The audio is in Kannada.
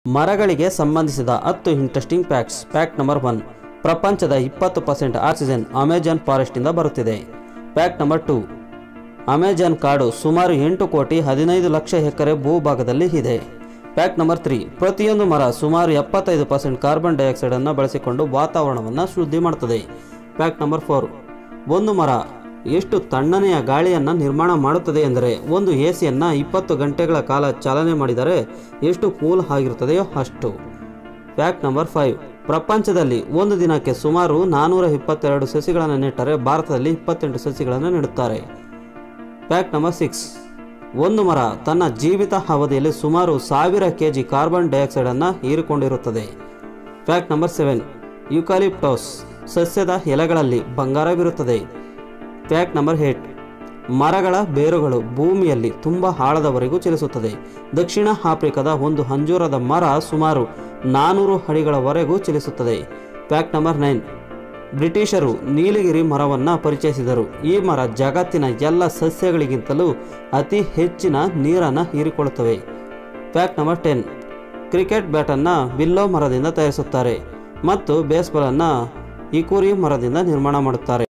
ಮರಗಳಿಗೆ ಸಂಬಂಧಿಸಿದ ಹತ್ತು interesting facts fact number one ಪ್ರಪಂಚದ ಇಪ್ಪತ್ತು ಪರ್ಸೆಂಟ್ ಆಕ್ಸಿಜನ್ ಅಮೆಜಾನ್ ಫಾರೆಸ್ಟಿಂದ ಬರುತ್ತಿದೆ ಫ್ಯಾಕ್ಟ್ ನಂಬರ್ ಟು ಅಮೆಜಾನ್ ಕಾಡು ಸುಮಾರು ಎಂಟು ಕೋಟಿ ಹದಿನೈದು ಲಕ್ಷ ಎಕರೆ ಭೂಭಾಗದಲ್ಲಿ ಇದೆ ಫ್ಯಾಕ್ಟ್ ನಂಬರ್ ತ್ರೀ ಪ್ರತಿಯೊಂದು ಮರ ಸುಮಾರು ಎಪ್ಪತ್ತೈದು ಪರ್ಸೆಂಟ್ ಕಾರ್ಬನ್ ಡೈಆಕ್ಸೈಡನ್ನು ಬಳಸಿಕೊಂಡು ವಾತಾವರಣವನ್ನು ಶುದ್ಧಿ ಮಾಡುತ್ತದೆ ಫ್ಯಾಕ್ಟ್ ನಂಬರ್ ಫೋರ್ ಒಂದು ಮರ ಎಷ್ಟು ತಣ್ಣನೆಯ ಗಾಳಿಯನ್ನು ನಿರ್ಮಾಣ ಮಾಡುತ್ತದೆ ಎಂದರೆ ಒಂದು ಎ ಸಿಯನ್ನು ಇಪ್ಪತ್ತು ಗಂಟೆಗಳ ಕಾಲ ಚಾಲನೆ ಮಾಡಿದರೆ ಎಷ್ಟು ಕೂಲ್ ಆಗಿರುತ್ತದೆಯೋ ಅಷ್ಟು ಫ್ಯಾಕ್ಟ್ ನಂಬರ್ ಫೈವ್ ಪ್ರಪಂಚದಲ್ಲಿ ಒಂದು ದಿನಕ್ಕೆ ಸುಮಾರು ನಾನ್ನೂರ ಇಪ್ಪತ್ತೆರಡು ಸಸಿಗಳನ್ನು ನೆಟ್ಟರೆ ಭಾರತದಲ್ಲಿ ಇಪ್ಪತ್ತೆಂಟು ಸಸಿಗಳನ್ನು ನೆಡುತ್ತಾರೆ ಫ್ಯಾಕ್ಟ್ ನಂಬರ್ ಸಿಕ್ಸ್ ಒಂದು ಮರ ತನ್ನ ಜೀವಿತ ಅವಧಿಯಲ್ಲಿ ಸುಮಾರು ಸಾವಿರ ಕೆ ಜಿ ಕಾರ್ಬನ್ ಡೈಆಕ್ಸೈಡನ್ನು ಹೀರಿಕೊಂಡಿರುತ್ತದೆ ಫ್ಯಾಕ್ಟ್ ನಂಬರ್ ಸೆವೆನ್ ಯುಕಾಲಿಪ್ಟೋಸ್ ಸಸ್ಯದ ಎಲೆಗಳಲ್ಲಿ ಬಂಗಾರವಿರುತ್ತದೆ ಫ್ಯಾಕ್ಟ್ ನಂಬರ್ ಏಟ್ ಮರಗಳ ಬೇರುಗಳು ಭೂಮಿಯಲ್ಲಿ ತುಂಬ ಆಳದವರೆಗೂ ಚಲಿಸುತ್ತದೆ ದಕ್ಷಿಣ ಆಫ್ರಿಕಾದ ಒಂದು ಅಂಜೂರದ ಮರ ಸುಮಾರು ನಾನೂರು ಅಡಿಗಳವರೆಗೂ ಚಲಿಸುತ್ತದೆ ಫ್ಯಾಕ್ಟ್ ನಂಬರ್ ನೈನ್ ಬ್ರಿಟಿಷರು ನೀಲಗಿರಿ ಮರವನ್ನು ಪರಿಚಯಿಸಿದರು ಈ ಮರ ಜಗತ್ತಿನ ಎಲ್ಲ ಸಸ್ಯಗಳಿಗಿಂತಲೂ ಅತಿ ಹೆಚ್ಚಿನ ನೀರನ್ನು ಹೀರಿಕೊಳ್ಳುತ್ತವೆ ಫ್ಯಾಕ್ಟ್ ನಂಬರ್ ಟೆನ್ ಕ್ರಿಕೆಟ್ ಬ್ಯಾಟನ್ನು ಬಿಲ್ಲೋ ಮರದಿಂದ ತಯಾರಿಸುತ್ತಾರೆ ಮತ್ತು ಬೇಸ್ಬಾಲನ್ನು ಇಕುರಿ ಮರದಿಂದ ನಿರ್ಮಾಣ ಮಾಡುತ್ತಾರೆ